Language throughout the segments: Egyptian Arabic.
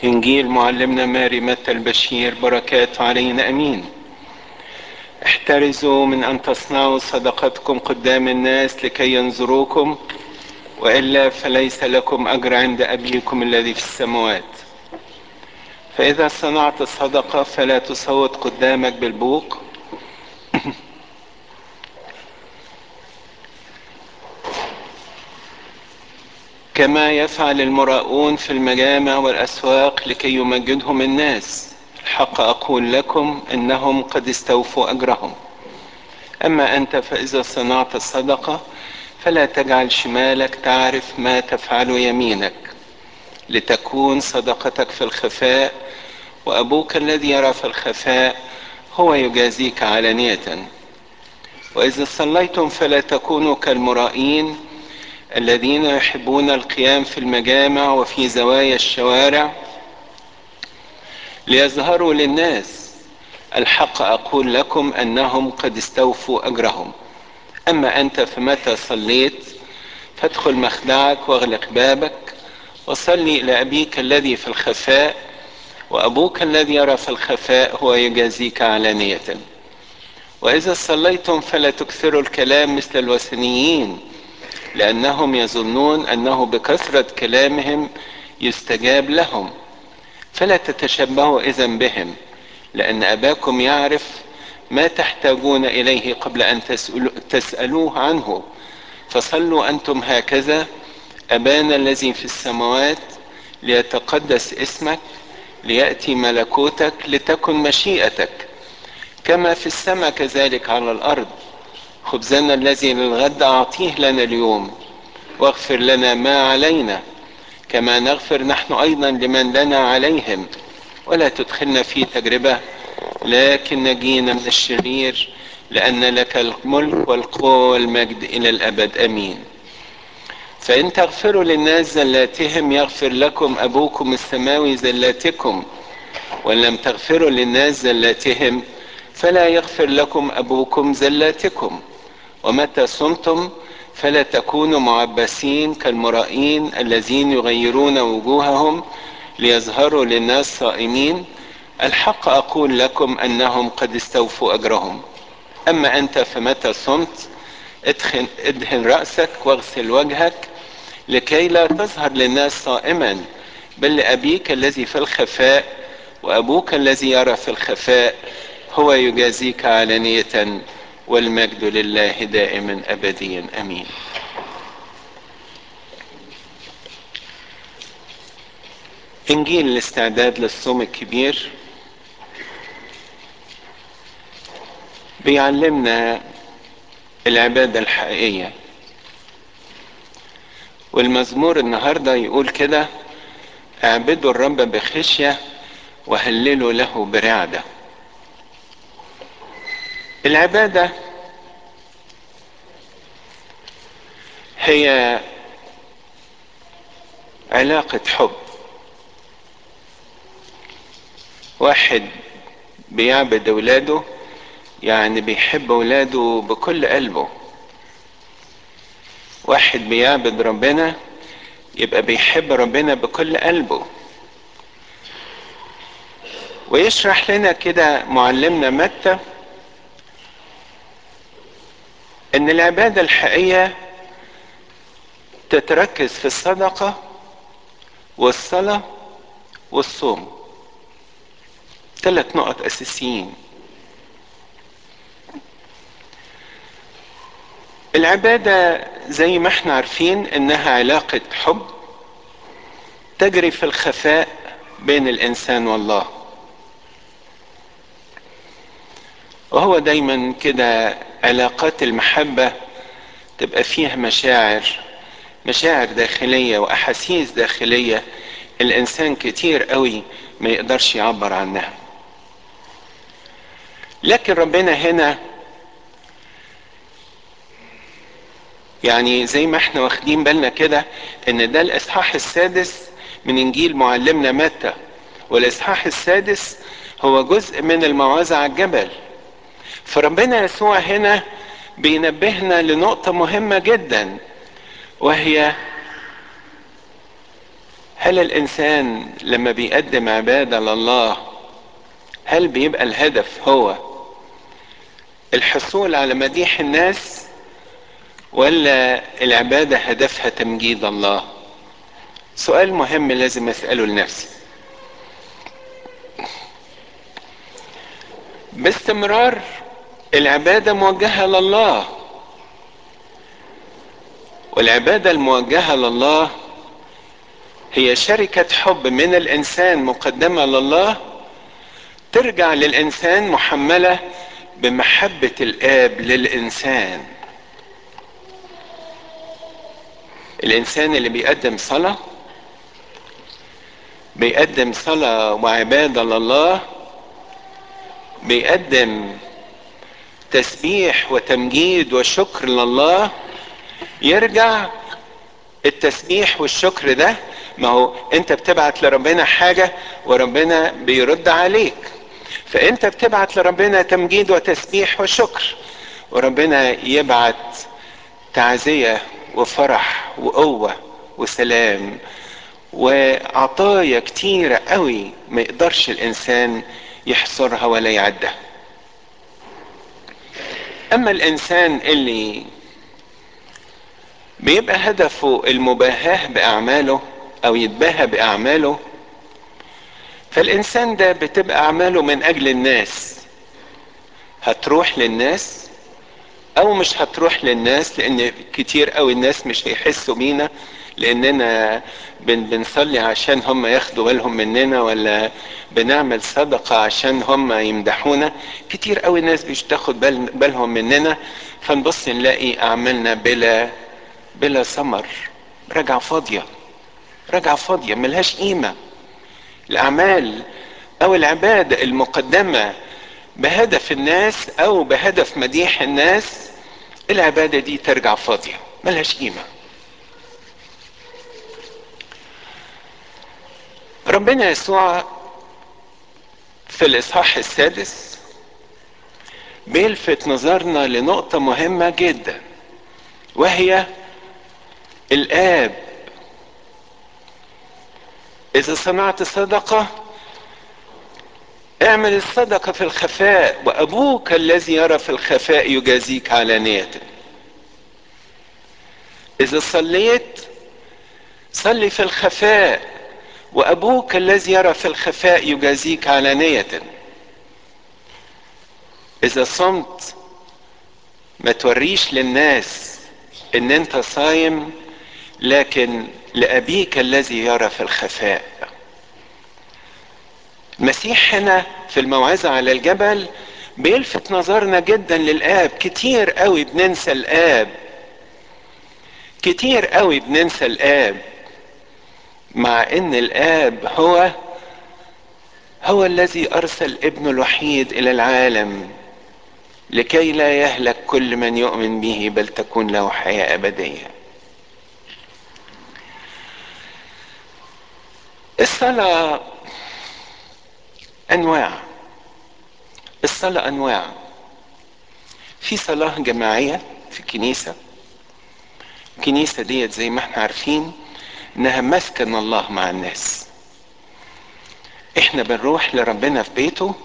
إنجيل معلمنا ماري متى البشير بركاته علينا أمين احترزوا من أن تصنعوا صدقتكم قدام الناس لكي ينظروكم وإلا فليس لكم أجر عند أبيكم الذي في السماوات فإذا صنعت الصدقة فلا تصوت قدامك بالبوق كما يفعل المراؤون في المجامع والأسواق لكي يمجدهم الناس الحق أقول لكم إنهم قد استوفوا أجرهم أما أنت فإذا صنعت الصدقة فلا تجعل شمالك تعرف ما تفعل يمينك لتكون صدقتك في الخفاء وأبوك الذي يرى في الخفاء هو يجازيك علانية وإذا صليتم فلا تكونوا كالمرائين الذين يحبون القيام في المجامع وفي زوايا الشوارع ليظهروا للناس الحق أقول لكم أنهم قد استوفوا أجرهم أما أنت فمتى صليت فادخل مخدعك واغلق بابك وصلي إلى أبيك الذي في الخفاء وأبوك الذي يرى في الخفاء هو يجازيك علانية وإذا صليتم فلا تكثروا الكلام مثل الوثنيين لأنهم يظنون أنه بكثرة كلامهم يستجاب لهم فلا تتشبهوا إذا بهم لأن أباكم يعرف ما تحتاجون إليه قبل أن تسألوه عنه فصلوا أنتم هكذا أبانا الذي في السماوات ليتقدس اسمك ليأتي ملكوتك لتكن مشيئتك كما في السماء كذلك على الأرض خبزنا الذي للغد أعطيه لنا اليوم واغفر لنا ما علينا كما نغفر نحن أيضا لمن لنا عليهم ولا تدخلنا في تجربة لكن نجينا من الشرير لأن لك الملك والقوة والمجد إلى الأبد أمين فإن تغفروا للناس زلاتهم يغفر لكم أبوكم السماوي زلاتكم وإن لم تغفروا للناس زلاتهم فلا يغفر لكم أبوكم زلاتكم ومتى صمتم فلا تكونوا معبسين كالمرائين الذين يغيرون وجوههم ليظهروا للناس صائمين الحق أقول لكم أنهم قد استوفوا أجرهم أما أنت فمتى صمت ادهن, ادهن رأسك واغسل وجهك لكي لا تظهر للناس صائما بل لأبيك الذي في الخفاء وأبوك الذي يرى في الخفاء هو يجازيك علانية والمجد لله دائما أبديا أمين إنجيل الاستعداد للصوم الكبير بيعلمنا العبادة الحقيقية والمزمور النهاردة يقول كده اعبدوا الرب بخشية وهللوا له برعدة العبادة هي علاقة حب واحد بيعبد اولاده يعني بيحب اولاده بكل قلبه واحد بيعبد ربنا يبقى بيحب ربنا بكل قلبه ويشرح لنا كده معلمنا متى ان العباده الحقيقيه تتركز في الصدقه والصلاه والصوم ثلاث نقط اساسيين العباده زي ما احنا عارفين انها علاقه حب تجري في الخفاء بين الانسان والله وهو دايما كده علاقات المحبة تبقى فيها مشاعر مشاعر داخلية وأحاسيس داخلية الإنسان كتير قوي ما يقدرش يعبر عنها لكن ربنا هنا يعني زي ما احنا واخدين بالنا كده ان ده الاصحاح السادس من انجيل معلمنا متى والاصحاح السادس هو جزء من الموعظة على الجبل فربنا يسوع هنا بينبهنا لنقطة مهمة جدا وهي هل الانسان لما بيقدم عبادة لله هل بيبقى الهدف هو الحصول على مديح الناس ولا العبادة هدفها تمجيد الله سؤال مهم لازم اسأله لنفسي باستمرار العبادة موجهة لله والعبادة الموجهة لله هي شركة حب من الإنسان مقدمة لله ترجع للإنسان محملة بمحبة الآب للإنسان الإنسان اللي بيقدم صلاة بيقدم صلاة وعبادة لله بيقدم تسبيح وتمجيد وشكر لله يرجع التسبيح والشكر ده ما هو انت بتبعت لربنا حاجة وربنا بيرد عليك فانت بتبعت لربنا تمجيد وتسبيح وشكر وربنا يبعت تعزية وفرح وقوة وسلام وعطايا كتيرة قوي ما يقدرش الانسان يحصرها ولا يعدها اما الانسان اللي بيبقى هدفه المباهاة باعماله او يتباهى باعماله فالانسان ده بتبقى اعماله من اجل الناس هتروح للناس او مش هتروح للناس لان كتير قوي الناس مش هيحسوا بينا لاننا بن بنصلي عشان هم ياخدوا بالهم مننا ولا بنعمل صدقة عشان هم يمدحونا كتير قوي الناس مش تاخد بال بالهم مننا فنبص نلاقي اعمالنا بلا بلا ثمر راجعة فاضية راجعة فاضية ملهاش قيمة الاعمال او العبادة المقدمة بهدف الناس او بهدف مديح الناس العبادة دي ترجع فاضية ملهاش قيمة ربنا يسوع في الاصحاح السادس بيلفت نظرنا لنقطة مهمة جدا وهي الآب إذا صنعت صدقة اعمل الصدقة في الخفاء وأبوك الذي يرى في الخفاء يجازيك علانية إذا صليت صلي في الخفاء وأبوك الذي يرى في الخفاء يجازيك علانية إذا صمت ما توريش للناس إن أنت صايم لكن لأبيك الذي يرى في الخفاء المسيح هنا في الموعظة على الجبل بيلفت نظرنا جدا للآب كتير قوي بننسى الآب كتير قوي بننسى الآب مع ان الآب هو هو الذي أرسل ابنه الوحيد إلى العالم لكي لا يهلك كل من يؤمن به بل تكون له حياة أبدية الصلاة أنواع الصلاة أنواع في صلاة جماعية في الكنيسة الكنيسة ديت زي ما احنا عارفين انها مسكن الله مع الناس احنا بنروح لربنا في بيته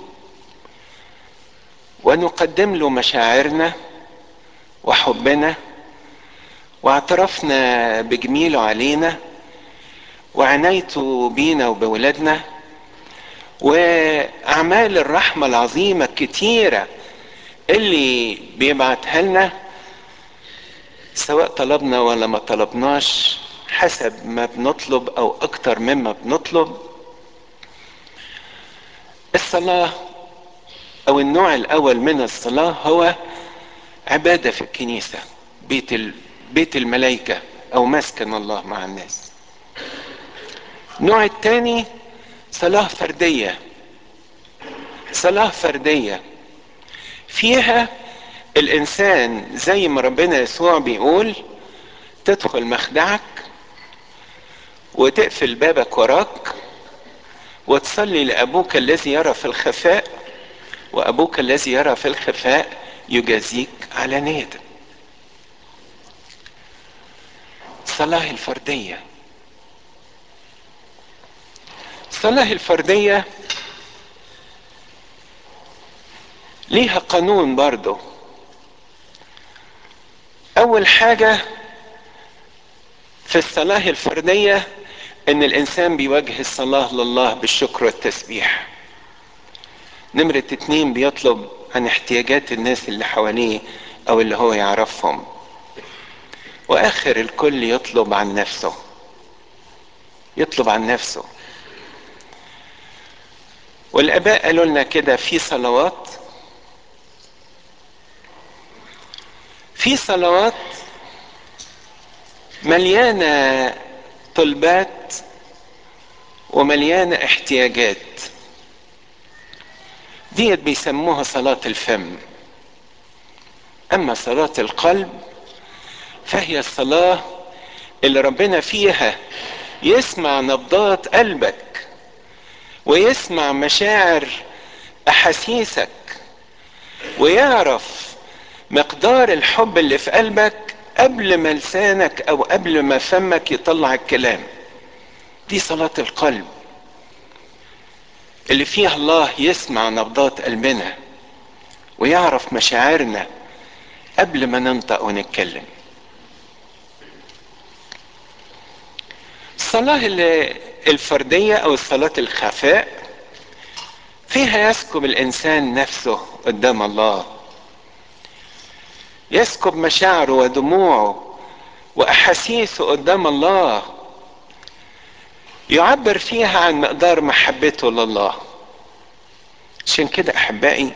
ونقدم له مشاعرنا وحبنا واعترافنا بجميله علينا وعنايته بينا وبولادنا واعمال الرحمه العظيمه الكتيره اللي بيبعتها لنا سواء طلبنا ولا ما طلبناش حسب ما بنطلب او اكتر مما بنطلب الصلاه او النوع الاول من الصلاه هو عباده في الكنيسه بيت ال... بيت الملائكه او مسكن الله مع الناس النوع الثاني صلاه فرديه صلاه فرديه فيها الانسان زي ما ربنا يسوع بيقول تدخل مخدعك وتقفل بابك وراك وتصلي لابوك الذي يرى في الخفاء وابوك الذي يرى في الخفاء يجازيك علانية الصلاة الفردية الصلاة الفردية ليها قانون برضه أول حاجة في الصلاة الفردية إن الإنسان بيوجه الصلاة لله بالشكر والتسبيح نمرة اتنين بيطلب عن احتياجات الناس اللي حواليه أو اللي هو يعرفهم وآخر الكل يطلب عن نفسه يطلب عن نفسه والآباء قالوا لنا كده في صلوات في صلوات مليانة طلبات ومليانة احتياجات ديت بيسموها صلاة الفم أما صلاة القلب فهي الصلاة اللي ربنا فيها يسمع نبضات قلبك ويسمع مشاعر أحاسيسك ويعرف مقدار الحب اللي في قلبك قبل ما لسانك أو قبل ما فمك يطلع الكلام دي صلاة القلب اللي فيها الله يسمع نبضات قلبنا ويعرف مشاعرنا قبل ما ننطق ونتكلم الصلاة الفردية أو الصلاة الخفاء فيها يسكب الإنسان نفسه قدام الله يسكب مشاعره ودموعه وأحاسيسه قدام الله يعبر فيها عن مقدار محبته لله عشان كده أحبائي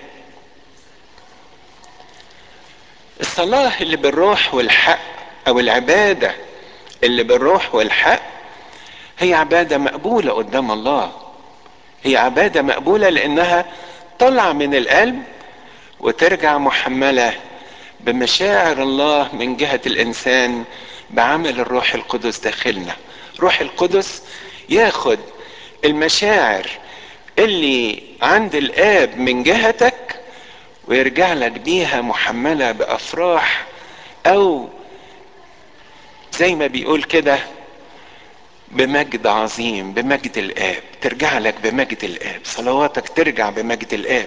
الصلاة اللي بالروح والحق أو العبادة اللي بالروح والحق هي عبادة مقبولة قدام الله هي عبادة مقبولة لأنها طلع من القلب وترجع محملة بمشاعر الله من جهة الإنسان بعمل الروح القدس داخلنا روح القدس ياخد المشاعر اللي عند الآب من جهتك ويرجع لك بيها محملة بأفراح أو زي ما بيقول كده بمجد عظيم بمجد الآب ترجع لك بمجد الآب صلواتك ترجع بمجد الآب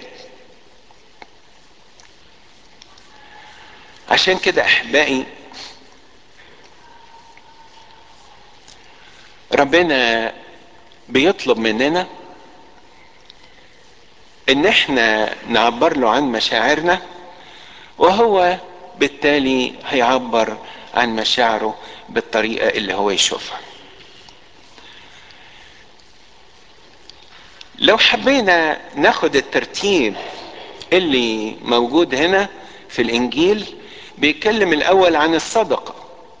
عشان كده أحبائي ربنا بيطلب مننا ان احنا نعبر له عن مشاعرنا وهو بالتالي هيعبر عن مشاعره بالطريقة اللي هو يشوفها لو حبينا ناخد الترتيب اللي موجود هنا في الانجيل بيتكلم الاول عن الصدقة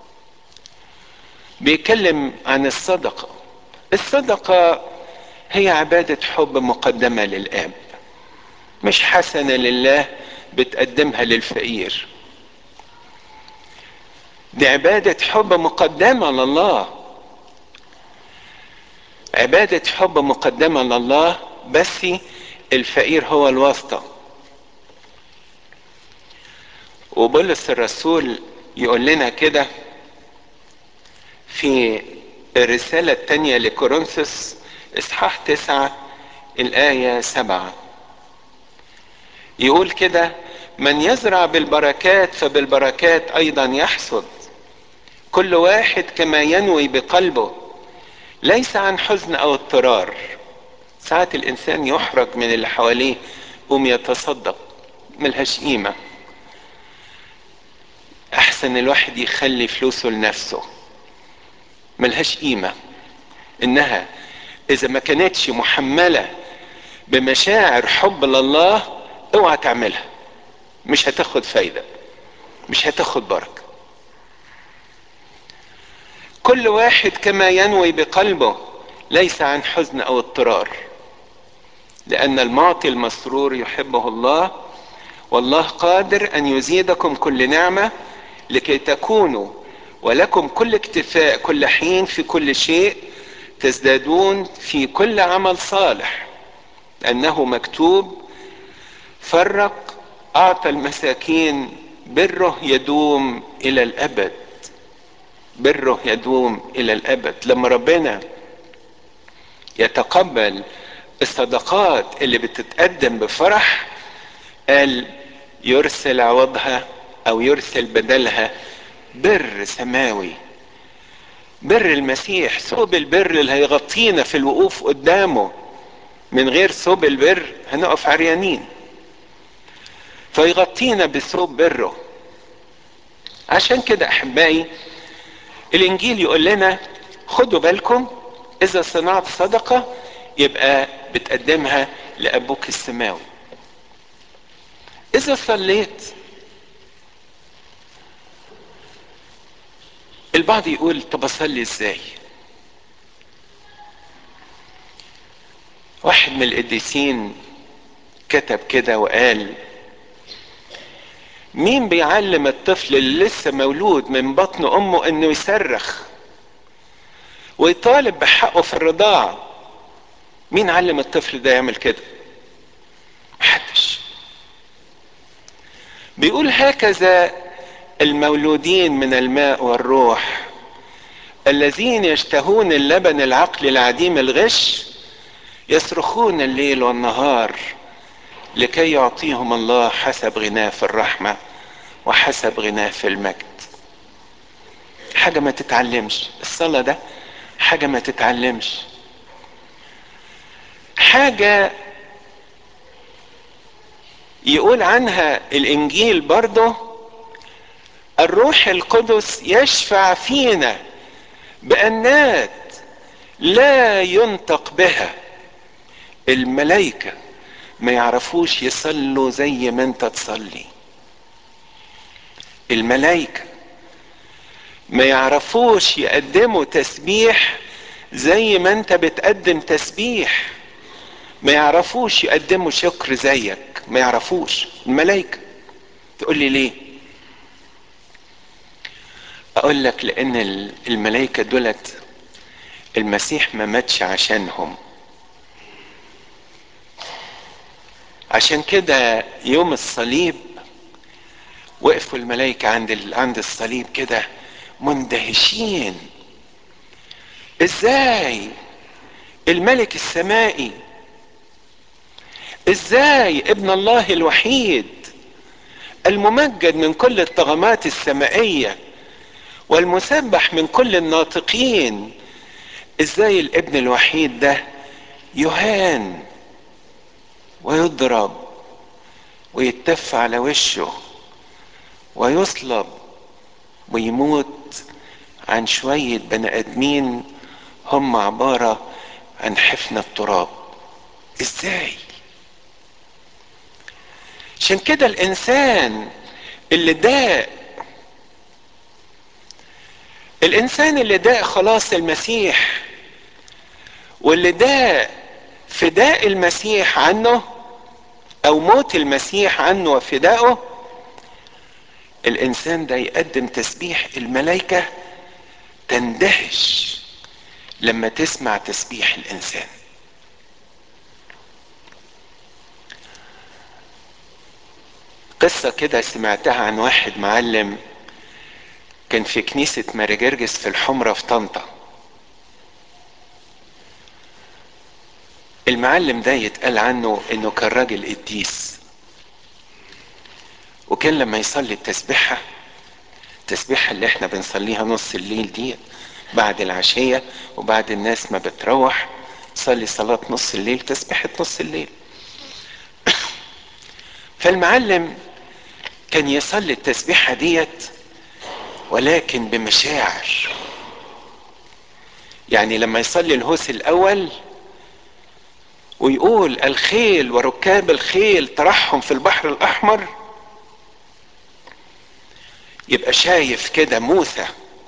بيتكلم عن الصدقة الصدقة هي عبادة حب مقدمة للآب مش حسنة لله بتقدمها للفقير دي عبادة حب مقدمة لله عبادة حب مقدمة لله بس الفقير هو الواسطة وبولس الرسول يقول لنا كده في الرسالة الثانية لكورنثوس اصحاح تسعة الآية سبعة يقول كده من يزرع بالبركات فبالبركات أيضا يحصد كل واحد كما ينوي بقلبه ليس عن حزن أو اضطرار ساعات الإنسان يحرج من اللي حواليه قوم يتصدق ملهاش قيمة أحسن الواحد يخلي فلوسه لنفسه ملهاش قيمة إنها إذا ما كانتش محملة بمشاعر حب لله اوعى تعملها مش هتاخد فايدة مش هتاخد بركة كل واحد كما ينوي بقلبه ليس عن حزن او اضطرار لأن المعطي المسرور يحبه الله والله قادر أن يزيدكم كل نعمة لكي تكونوا ولكم كل اكتفاء كل حين في كل شيء تزدادون في كل عمل صالح لأنه مكتوب فرق أعطى المساكين بره يدوم إلى الأبد بره يدوم إلى الأبد لما ربنا يتقبل الصدقات اللي بتتقدم بفرح قال يرسل عوضها او يرسل بدلها بر سماوي بر المسيح ثوب البر اللي هيغطينا في الوقوف قدامه من غير ثوب البر هنقف عريانين فيغطينا بثوب بره عشان كده احبائي الانجيل يقول لنا خدوا بالكم اذا صنعت صدقه يبقى بتقدمها لابوك السماوي اذا صليت البعض يقول طب اصلي ازاي واحد من القديسين كتب كده وقال مين بيعلم الطفل اللي لسه مولود من بطن امه انه يصرخ ويطالب بحقه في الرضاعة مين علم الطفل ده يعمل كده محدش بيقول هكذا المولودين من الماء والروح الذين يشتهون اللبن العقل العديم الغش يصرخون الليل والنهار لكي يعطيهم الله حسب غناه في الرحمة وحسب غناه في المجد حاجة ما تتعلمش الصلاة ده حاجة ما تتعلمش حاجة يقول عنها الإنجيل برضه الروح القدس يشفع فينا بأنات لا ينطق بها الملائكة ما يعرفوش يصلوا زي ما انت تصلي الملائكة ما يعرفوش يقدموا تسبيح زي ما انت بتقدم تسبيح ما يعرفوش يقدموا شكر زيك ما يعرفوش الملائكة تقول لي ليه اقول لك لان الملائكة دولت المسيح ما ماتش عشانهم عشان كده يوم الصليب وقفوا الملائكة عند عند الصليب كده مندهشين ازاي الملك السمائي ازاي ابن الله الوحيد الممجد من كل الطغمات السمائية والمسبح من كل الناطقين ازاي الابن الوحيد ده يهان ويضرب ويتف على وشه ويصلب ويموت عن شوية بني ادمين هم عبارة عن حفنة التراب ازاي عشان كده الانسان اللي داق الانسان اللي داق خلاص المسيح واللي داق فداء المسيح عنه او موت المسيح عنه وفدائه الانسان ده يقدم تسبيح الملائكة تندهش لما تسمع تسبيح الانسان قصة كده سمعتها عن واحد معلم كان في كنيسة ماري جرجس في الحمرة في طنطا المعلم ده يتقال عنه انه كان راجل قديس وكان لما يصلي التسبيحة التسبيحة اللي احنا بنصليها نص الليل دي بعد العشية وبعد الناس ما بتروح صلي صلاة نص الليل تسبيحة نص الليل فالمعلم كان يصلي التسبيحة ديت ولكن بمشاعر يعني لما يصلي الهوس الأول ويقول الخيل وركاب الخيل ترحم في البحر الأحمر يبقى شايف كده موسى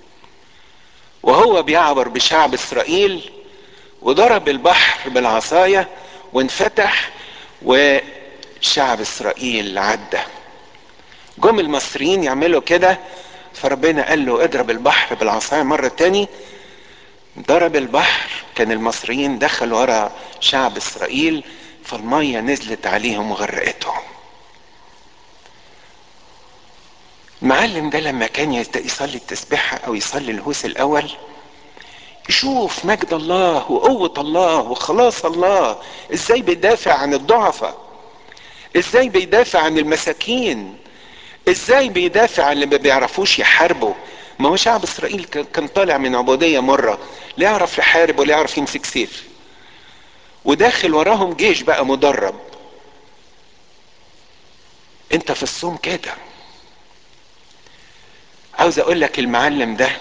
وهو بيعبر بشعب إسرائيل وضرب البحر بالعصاية وانفتح وشعب إسرائيل عدى جم المصريين يعملوا كده فربنا قال له اضرب البحر بالعصاية مرة تاني ضرب البحر كان المصريين دخلوا ورا شعب اسرائيل فالمية نزلت عليهم وغرقتهم المعلم ده لما كان يصلي التسبيحة او يصلي الهوس الاول يشوف مجد الله وقوة الله وخلاص الله ازاي بيدافع عن الضعفاء ازاي بيدافع عن المساكين ازاي بيدافع عن اللي ما بيعرفوش يحاربوا ما هو شعب اسرائيل كان طالع من عبودية مرة لا يعرف يحارب ولا يعرف يمسك سيف وداخل وراهم جيش بقى مدرب انت في الصوم كده عاوز اقول لك المعلم ده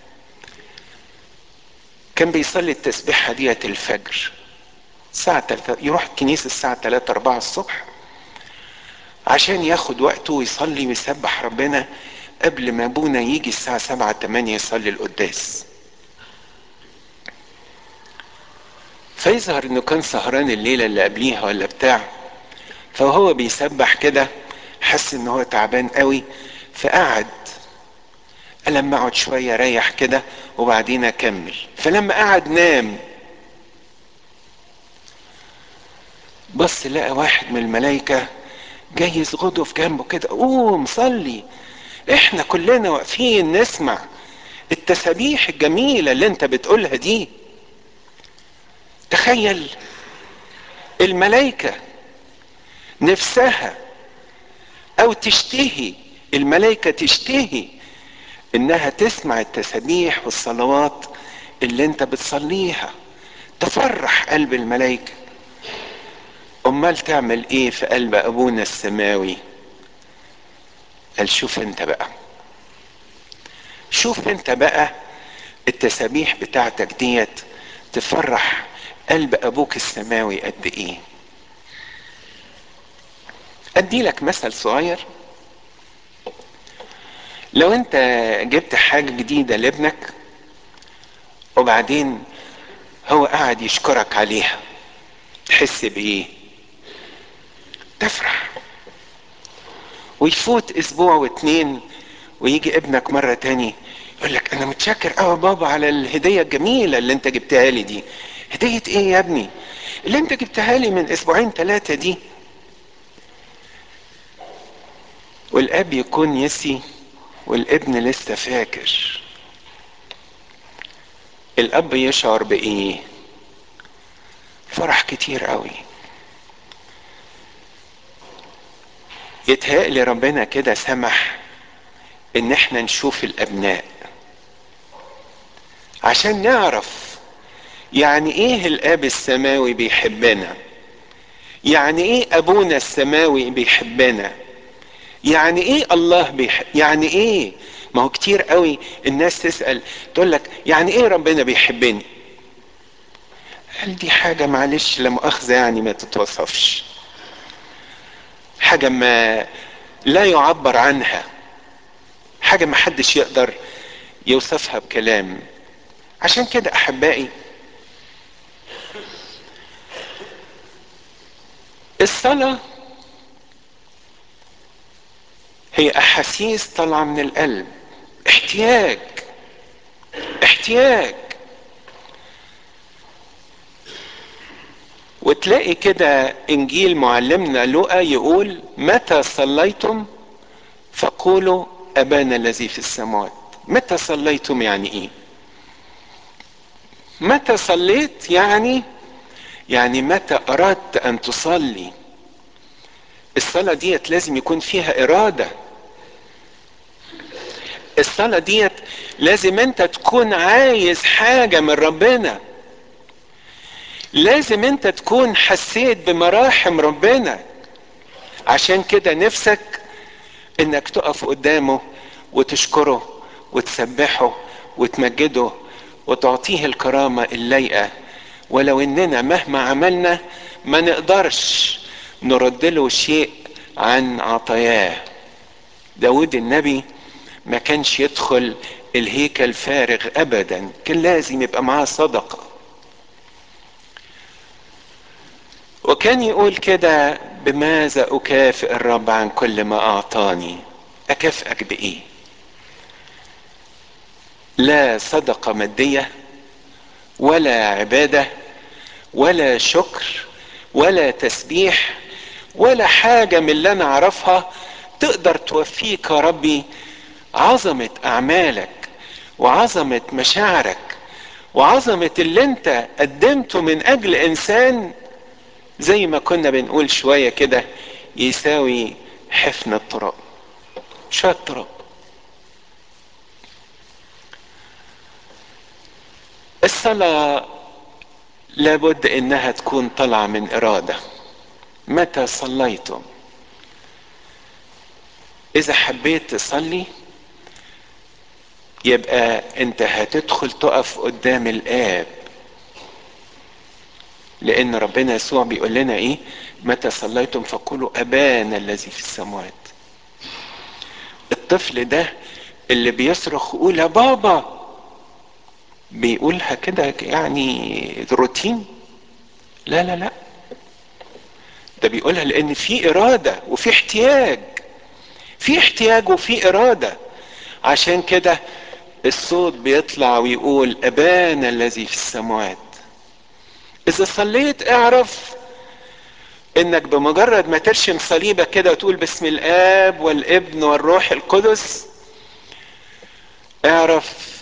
كان بيصلي التسبيحة ديت الفجر الساعة 3 يروح الكنيسة الساعة 3 4 الصبح عشان ياخد وقته ويصلي ويسبح ربنا قبل ما ابونا يجي الساعة 7 8 يصلي القداس فيظهر انه كان سهران الليلة اللي قبليها ولا بتاع فهو بيسبح كده حس ان هو تعبان قوي فقعد لما اقعد شوية ريح كده وبعدين اكمل فلما قعد نام بص لقى واحد من الملائكة جاي يسغده في جنبه كده قوم صلي احنا كلنا واقفين نسمع التسابيح الجميلة اللي انت بتقولها دي تخيل الملائكة نفسها او تشتهي الملائكة تشتهي انها تسمع التسابيح والصلوات اللي انت بتصليها تفرح قلب الملائكة امال تعمل ايه في قلب ابونا السماوي قال شوف انت بقى شوف انت بقى التسابيح بتاعتك ديت تفرح قلب ابوك السماوي قد ايه ادي لك مثل صغير لو انت جبت حاجة جديدة لابنك وبعدين هو قاعد يشكرك عليها تحس بايه تفرح ويفوت اسبوع واتنين ويجي ابنك مرة تاني يقول لك انا متشكر قوي بابا على الهدية الجميلة اللي انت جبتها لي دي هدية ايه يا ابني اللي انت جبتها لي من اسبوعين ثلاثة دي والاب يكون يسي والابن لسه فاكر الاب يشعر بايه فرح كتير قوي يتهيألي ربنا كده سمح ان احنا نشوف الابناء عشان نعرف يعني ايه الاب السماوي بيحبنا يعني ايه ابونا السماوي بيحبنا يعني ايه الله بيحب يعني ايه ما هو كتير قوي الناس تسأل تقول لك يعني ايه ربنا بيحبني قال دي حاجة معلش لا مؤاخذة يعني ما تتوصفش حاجة ما لا يعبر عنها حاجة ما حدش يقدر يوصفها بكلام عشان كده احبائي الصلاة هي احاسيس طالعة من القلب احتياج احتياج وتلاقي كده انجيل معلمنا لوقا يقول متى صليتم فقولوا ابانا الذي في السماوات متى صليتم يعني ايه متى صليت يعني يعني متى اردت ان تصلي الصلاة ديت لازم يكون فيها ارادة الصلاة ديت لازم انت تكون عايز حاجة من ربنا لازم انت تكون حسيت بمراحم ربنا عشان كده نفسك انك تقف قدامه وتشكره وتسبحه وتمجده وتعطيه الكرامة اللايقة ولو اننا مهما عملنا ما نقدرش نرد له شيء عن عطاياه داود النبي ما كانش يدخل الهيكل فارغ ابدا كان لازم يبقى معاه صدقه وكان يقول كده بماذا اكافئ الرب عن كل ما اعطاني اكافئك بايه لا صدقه ماديه ولا عباده ولا شكر ولا تسبيح ولا حاجه من اللي انا اعرفها تقدر توفيك يا ربي عظمه اعمالك وعظمه مشاعرك وعظمة اللي انت قدمته من اجل انسان زي ما كنا بنقول شوية كده يساوي حفن التراب شوية تراب الصلاة لابد انها تكون طالعة من ارادة متى صليتم اذا حبيت تصلي يبقى انت هتدخل تقف قدام الاب لان ربنا يسوع بيقول لنا ايه متى صليتم فقولوا ابانا الذي في السماوات الطفل ده اللي بيصرخ يقول يا بابا بيقولها كده يعني روتين لا لا لا ده بيقولها لان في اراده وفي احتياج في احتياج وفي اراده عشان كده الصوت بيطلع ويقول ابانا الذي في السماوات اذا صليت اعرف انك بمجرد ما ترشم صليبك كده وتقول باسم الاب والابن والروح القدس اعرف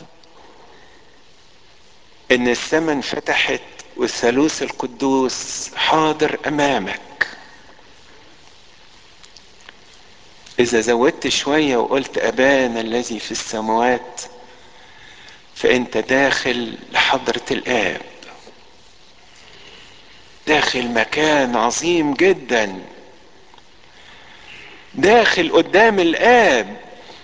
ان السماء انفتحت والثالوث القدوس حاضر امامك اذا زودت شوية وقلت ابانا الذي في السماوات فانت داخل لحضرة الاب داخل مكان عظيم جدا داخل قدام الاب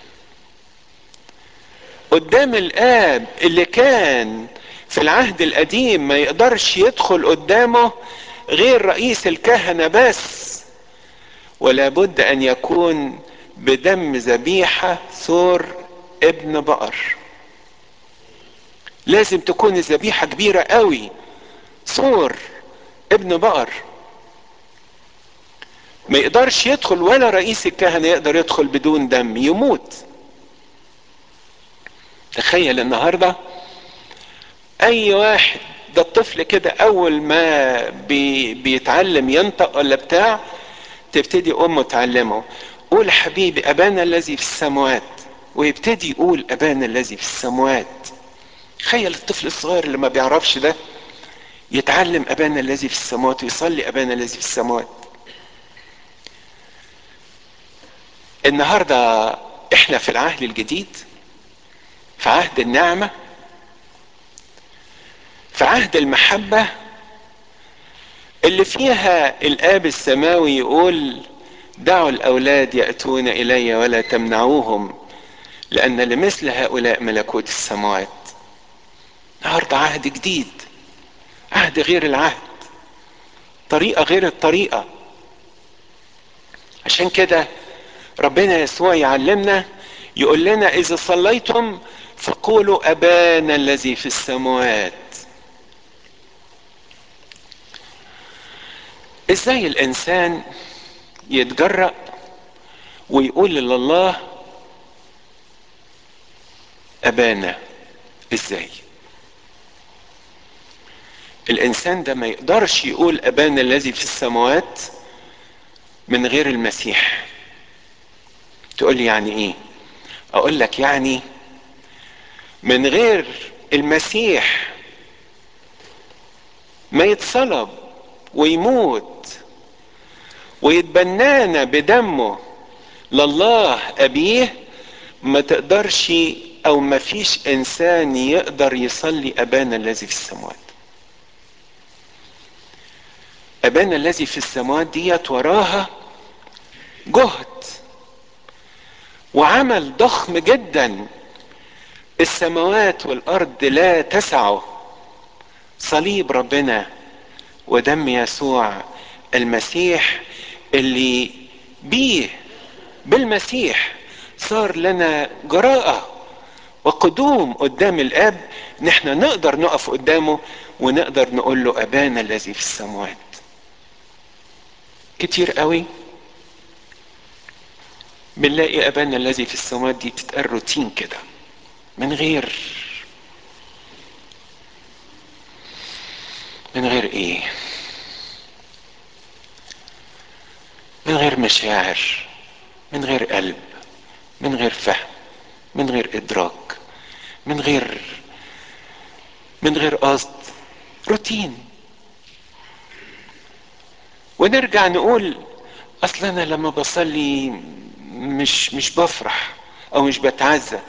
قدام الاب اللي كان في العهد القديم ما يقدرش يدخل قدامه غير رئيس الكهنه بس ولا بد ان يكون بدم ذبيحه ثور ابن بقر لازم تكون الذبيحه كبيره قوي ثور ابن بقر ما يقدرش يدخل ولا رئيس الكهنه يقدر يدخل بدون دم يموت تخيل النهارده اي واحد ده الطفل كده اول ما بي بيتعلم ينطق ولا بتاع تبتدي امه تعلمه قول حبيبي ابانا الذي في السماوات ويبتدي يقول ابانا الذي في السماوات تخيل الطفل الصغير اللي ما بيعرفش ده يتعلم ابانا الذي في السماوات ويصلي ابانا الذي في السماوات النهارده احنا في العهد الجديد في عهد النعمه في عهد المحبة اللي فيها الآب السماوي يقول دعوا الأولاد يأتون إلي ولا تمنعوهم لأن لمثل هؤلاء ملكوت السماوات النهارده عهد جديد عهد غير العهد طريقة غير الطريقة عشان كده ربنا يسوع يعلمنا يقول لنا إذا صليتم فقولوا أبانا الذي في السماوات ازاي الانسان يتجرأ ويقول لله ابانا ازاي الانسان ده ما يقدرش يقول ابانا الذي في السماوات من غير المسيح تقول لي يعني ايه اقول لك يعني من غير المسيح ما يتصلب ويموت ويتبنانا بدمه لله ابيه ما تقدرش او ما فيش انسان يقدر يصلي ابانا الذي في السماوات ابانا الذي في السماوات ديت وراها جهد وعمل ضخم جدا السماوات والارض لا تسعه صليب ربنا ودم يسوع المسيح اللي بيه بالمسيح صار لنا جراءة وقدوم قدام الاب نحن نقدر نقف قدامه ونقدر نقول له ابانا الذي في السماوات كتير قوي بنلاقي ابانا الذي في السماوات دي تتقال روتين كده من غير من غير ايه من غير مشاعر من غير قلب من غير فهم من غير ادراك من غير من غير قصد روتين ونرجع نقول اصل انا لما بصلي مش مش بفرح او مش بتعزى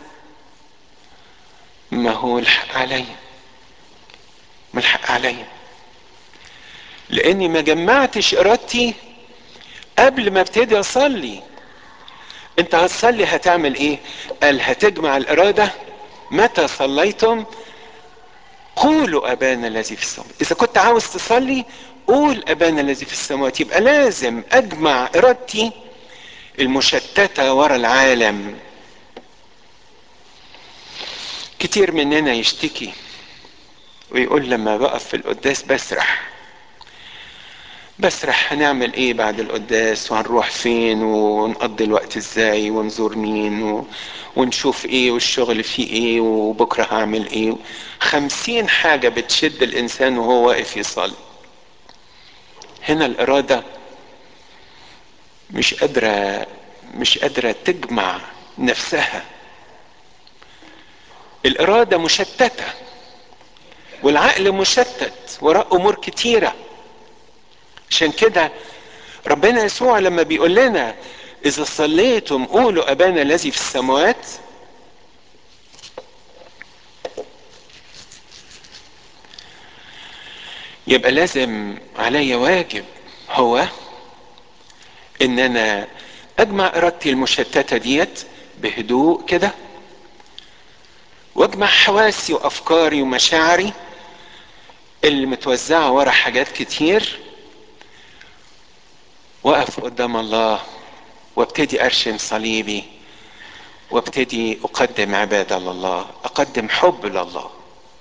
ما هو الحق عليا ما الحق عليا لاني ما جمعتش ارادتي قبل ما ابتدي اصلي انت هتصلي هتعمل ايه قال هتجمع الاراده متى صليتم قولوا ابانا الذي في السماء اذا كنت عاوز تصلي قول ابانا الذي في السماوات يبقى لازم اجمع ارادتي المشتته ورا العالم كتير مننا يشتكي ويقول لما بقف في القداس بسرح بسرح هنعمل ايه بعد القداس وهنروح فين ونقضي الوقت ازاي ونزور مين و... ونشوف ايه والشغل فيه ايه وبكرة هعمل ايه خمسين حاجة بتشد الانسان وهو واقف يصلي هنا الارادة مش قادرة مش قادرة تجمع نفسها الارادة مشتتة والعقل مشتت وراء امور كتيره عشان كده ربنا يسوع لما بيقول لنا اذا صليتم قولوا ابانا الذي في السماوات يبقى لازم علي واجب هو ان انا اجمع ارادتي المشتته ديت بهدوء كده واجمع حواسي وافكاري ومشاعري اللي متوزعه ورا حاجات كتير واقف قدام الله وابتدي ارشم صليبي وابتدي اقدم عباده لله اقدم حب لله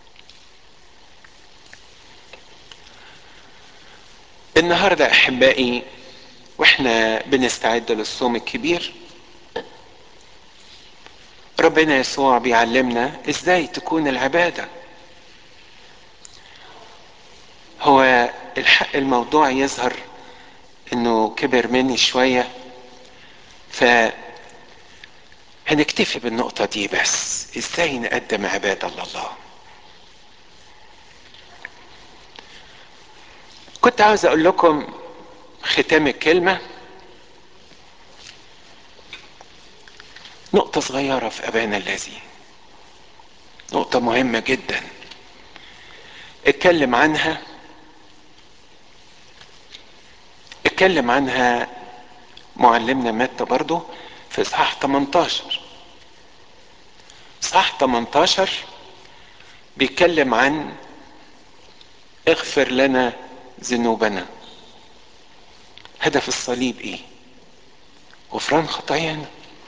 النهارده احبائي واحنا بنستعد للصوم الكبير ربنا يسوع بيعلمنا ازاي تكون العباده هو الحق الموضوع يظهر انه كبر مني شوية ف هنكتفي بالنقطة دي بس ازاي نقدم عبادة لله كنت عاوز اقول لكم ختام الكلمة نقطة صغيرة في ابانا الذي نقطة مهمة جدا اتكلم عنها اتكلم عنها معلمنا متى برضه في اصحاح 18 اصحاح 18 بيتكلم عن اغفر لنا ذنوبنا هدف الصليب ايه غفران خطايانا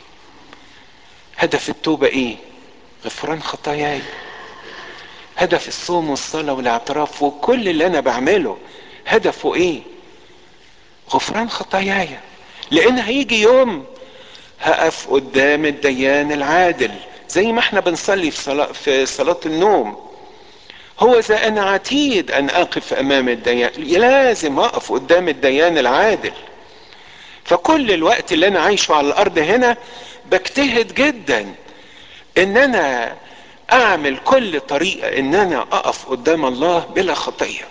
هدف التوبة ايه غفران خطاياي هدف الصوم والصلاة والاعتراف وكل اللي انا بعمله هدفه ايه غفران خطاياي لان هيجي يوم هقف قدام الديان العادل زي ما احنا بنصلي في صلاة, في صلاة النوم هو ذا انا عتيد ان اقف امام الديان لازم اقف قدام الديان العادل فكل الوقت اللي انا عايشه على الارض هنا بجتهد جدا ان انا اعمل كل طريقة ان انا اقف قدام الله بلا خطيه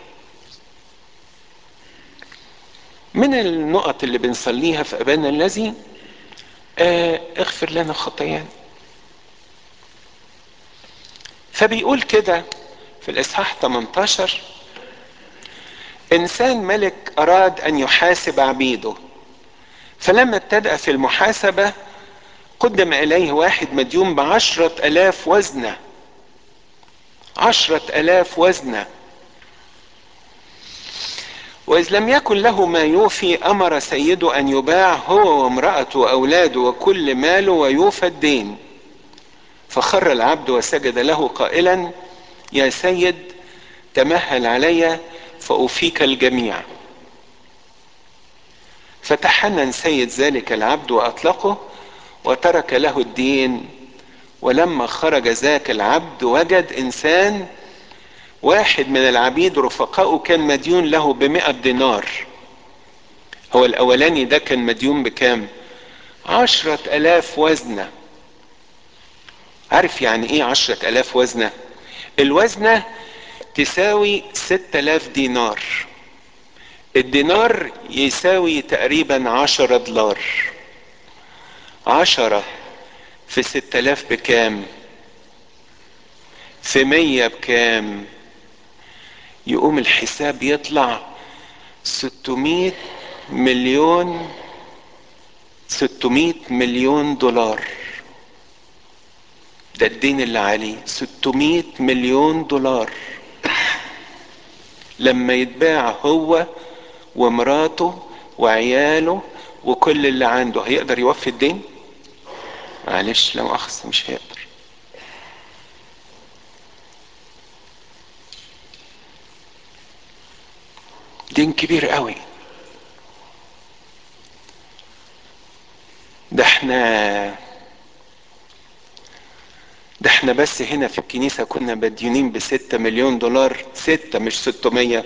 من النقط اللي بنصليها في ابانا الذي آه اغفر لنا خطايانا فبيقول كده في الاصحاح 18 انسان ملك اراد ان يحاسب عبيده فلما ابتدأ في المحاسبة قدم اليه واحد مديون بعشرة الاف وزنة عشرة الاف وزنه وإذ لم يكن له ما يوفي أمر سيده أن يباع هو وامرأته وأولاده وكل ماله ويوفى الدين فخر العبد وسجد له قائلا يا سيد تمهل علي فأوفيك الجميع فتحنن سيد ذلك العبد وأطلقه وترك له الدين ولما خرج ذاك العبد وجد إنسان واحد من العبيد رفقائه كان مديون له بمئة دينار هو الأولاني ده كان مديون بكام عشرة ألاف وزنة عارف يعني إيه عشرة ألاف وزنة الوزنة تساوي ستة آلاف دينار الدينار يساوي تقريبا عشرة دولار عشرة في ستة آلاف بكام في مية بكام يقوم الحساب يطلع ستمائة مليون ستمائة مليون دولار ده الدين اللي عليه ستمائة مليون دولار لما يتباع هو ومراته وعياله وكل اللي عنده هيقدر يوفي الدين معلش لا مؤاخذة مش هيقدر دين كبير قوي ده احنا ده احنا بس هنا في الكنيسة كنا مديونين بستة مليون دولار ستة مش ستمية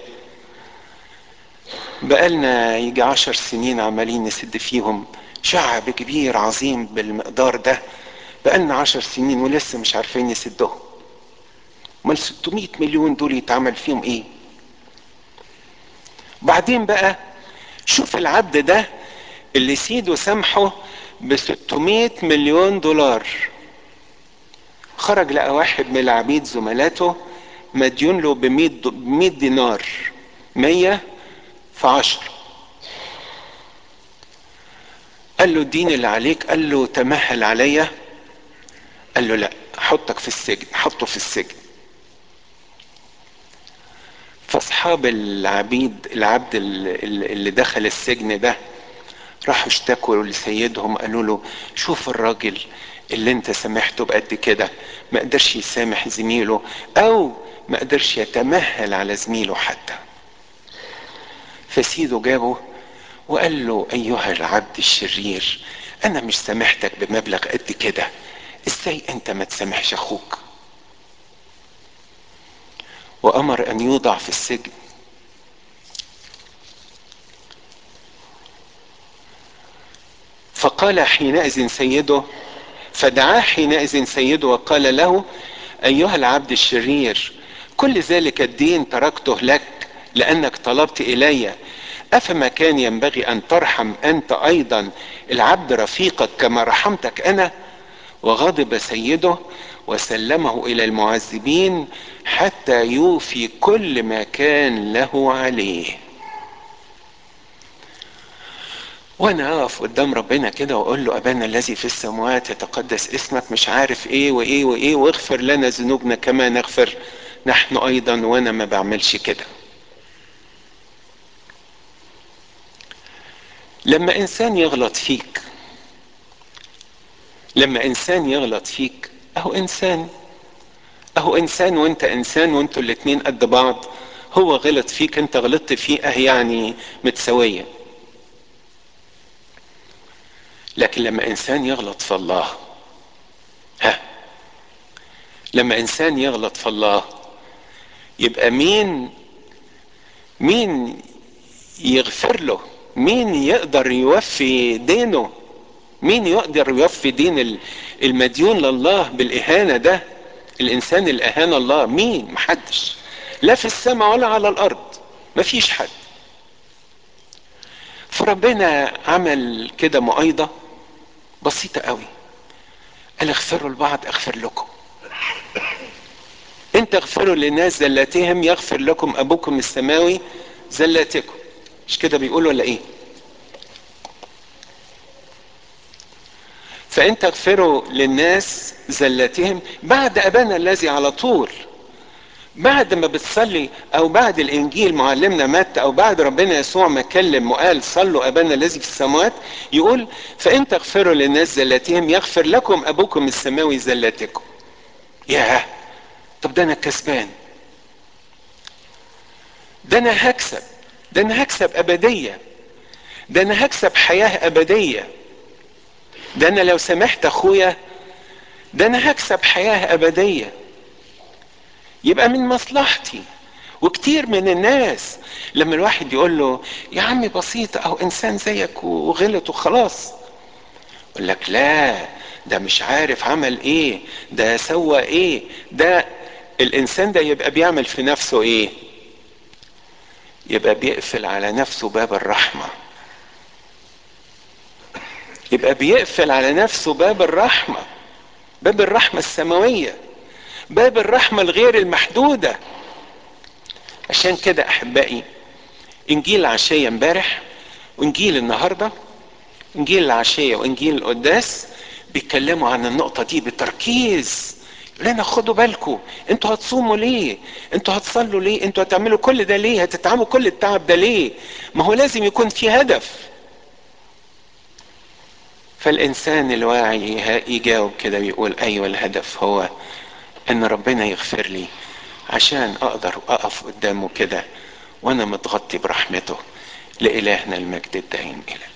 بقالنا يجي عشر سنين عمالين نسد فيهم شعب كبير عظيم بالمقدار ده بقالنا عشر سنين ولسه مش عارفين نسدهم امال 600 مليون دول يتعمل فيهم ايه بعدين بقى شوف العبد ده اللي سيده سامحه ب 600 مليون دولار خرج لقى واحد من العبيد زملاته مديون له ب 100 دينار 100 في 10 قال له الدين اللي عليك قال له تمهل عليا قال له لا حطك في السجن حطه في السجن فاصحاب العبيد العبد اللي دخل السجن ده راحوا اشتكوا لسيدهم قالوا له شوف الراجل اللي انت سامحته بقد كده ما قدرش يسامح زميله او ما قدرش يتمهل على زميله حتى فسيده جابه وقال له ايها العبد الشرير انا مش سامحتك بمبلغ قد كده ازاي انت ما تسامحش اخوك وامر ان يوضع في السجن فقال حينئذ سيده فدعاه حينئذ سيده وقال له ايها العبد الشرير كل ذلك الدين تركته لك لانك طلبت الي افما كان ينبغي ان ترحم انت ايضا العبد رفيقك كما رحمتك انا وغضب سيده وسلمه الى المعذبين حتى يوفي كل ما كان له عليه وانا اقف قدام ربنا كده واقول له ابانا الذي في السماوات يتقدس اسمك مش عارف ايه وايه وايه واغفر لنا ذنوبنا كما نغفر نحن ايضا وانا ما بعملش كده لما انسان يغلط فيك لما انسان يغلط فيك اهو انسان اهو انسان وانت انسان وانتوا الاتنين قد بعض هو غلط فيك انت غلطت فيه اه يعني متساويه لكن لما انسان يغلط في الله ها لما انسان يغلط في الله يبقى مين مين يغفر له مين يقدر يوفي دينه مين يقدر يوفي دين المديون لله بالاهانه ده الانسان اللي اهان الله مين محدش لا في السماء ولا على الارض مفيش حد فربنا عمل كده مؤيضه بسيطة قوي قال اغفروا لبعض اغفر لكم انت اغفروا للناس زلاتهم يغفر لكم ابوكم السماوي زلاتكم مش كده بيقول ولا ايه فانت اغفروا للناس زلاتهم بعد ابانا الذي على طول بعد ما بتصلي او بعد الانجيل معلمنا متى او بعد ربنا يسوع ما كلم وقال صلوا ابانا الذي في السماوات يقول فان تغفروا للناس زلاتهم يغفر لكم ابوكم السماوي زلاتكم ياه طب ده انا كسبان ده انا هكسب ده انا هكسب ابديه ده انا هكسب حياه ابديه ده انا لو سمحت اخويا ده انا هكسب حياه ابديه يبقى من مصلحتي وكتير من الناس لما الواحد يقول له يا عمي بسيطة أو إنسان زيك وغلط وخلاص يقول لك لا ده مش عارف عمل إيه ده سوى إيه ده الانسان ده يبقى بيعمل في نفسه ايه يبقى بيقفل على نفسه باب الرحمة يبقى بيقفل على نفسه باب الرحمة باب الرحمة السماوية باب الرحمة الغير المحدودة عشان كده احبائي انجيل العشية امبارح وانجيل النهاردة انجيل العشية وانجيل القداس بيتكلموا عن النقطة دي بتركيز لنا خدوا بالكم انتوا هتصوموا ليه انتوا هتصلوا ليه انتوا هتعملوا كل ده ليه هتتعبوا كل التعب ده ليه ما هو لازم يكون في هدف فالانسان الواعي يجاوب كده ويقول ايوه الهدف هو ان ربنا يغفر لي عشان اقدر اقف قدامه كده وانا متغطي برحمته لالهنا المجد الدائم الى